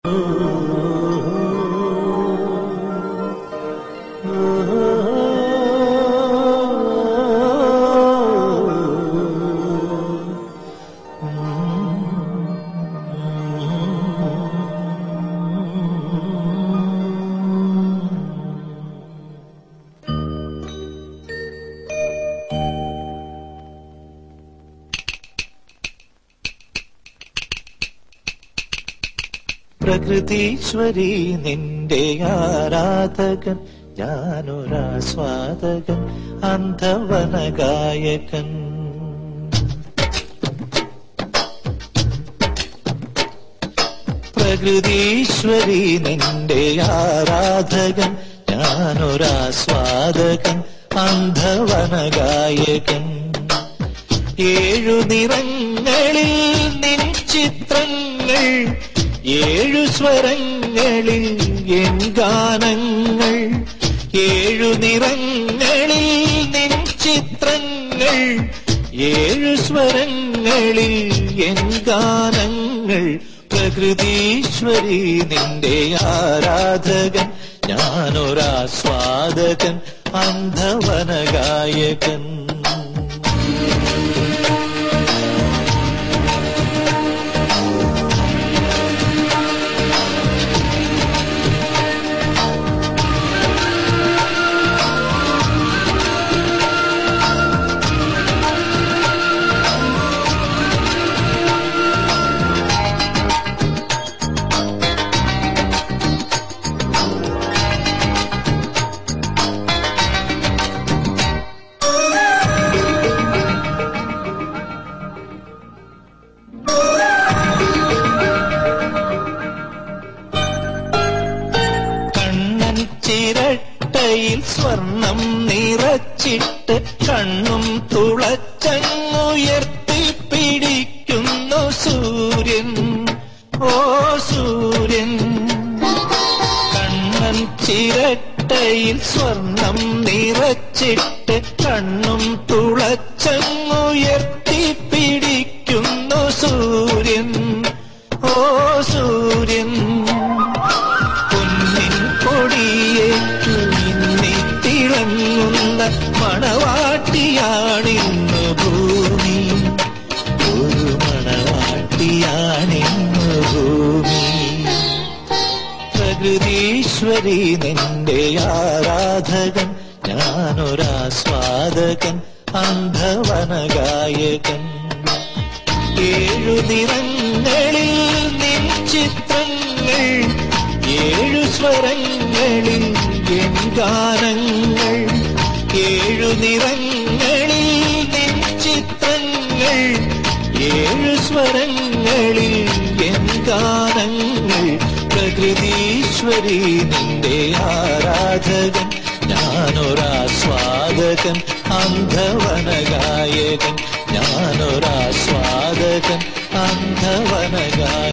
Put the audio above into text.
പ്രകൃതീശ്വരി നിന്റെ ആരാധകൻ ഞാനൊരാസ്വാദകൻ അന്ധവന ഗായകൻ പ്രകൃതീശ്വരി നിന്റെ ആരാധകൻ ഞാനൊരാസ്വാദകൻ അന്ധവന ഗായകൻ ഏഴു നിറങ്ങളിൽ നിൻ ചിത്രങ്ങൾ ഏഴു സ്വരങ്ങളിൽ എൻ ഗാനങ്ങൾ ഏഴു നിറങ്ങളിൽ നിൻ ചിത്രങ്ങൾ ഏഴു സ്വരങ്ങളിൽ എൻ ഗാനങ്ങൾ പ്രകൃതീശ്വരി നിന്റെ ആരാധകൻ ഞാനൊരാസ്വാദകൻ അന്ധവന ഗായകൻ കണ്ണൻ ചിരട്ടയിൽ സ്വർണം നിറച്ചിട്ട് കണ്ണും തുളച്ചങ്ങുയർത്തി പിടിക്കുന്നു സൂര്യൻ ഓ സൂര്യൻ കണ്ണൻ ചിരട്ടയിൽ സ്വർണം നിറച്ചിട്ട് കണ്ണും തുളച്ചങ്ങുയർത്തി പിടിക്കുന്നു സൂര്യൻ ഓ സൂര്യൻ പൊന്നിൻ കൊടിയേറ്റു മിന്നി തിളങ്ങുന്ന മണവാട്ടിയാണിന്ന് ഭൂമി ഒരു മണവാട്ടിയാണിന്ന് ഭൂമി പ്രകൃതീശ്വരി നിന്റെ ആരാധകൻ ഞാനൊരാസ്വാദകൻ അന്ധവന ഗായകൻ ഏഴു നിറങ്ങളിൽ നിൻ ചിത്രങ്ങൾ ഏഴു സ്വരങ്ങളിൽ എൻ ഗാനങ്ങൾ ഏഴു നിറങ്ങളിൽ നിൻ ചിത്രങ്ങൾ ഏഴു സ്വരങ്ങളിൽ എൻ ഗാനങ്ങൾ പ്രകൃതീശ്വരി നിന്റെ ആരാധകൻ ഞാനൊരാസ്വാദകൻ അന്ധവന ഗായകൻ ഞാനൊരാസ്വാദകൻ അന്ധവന ഗായകൻ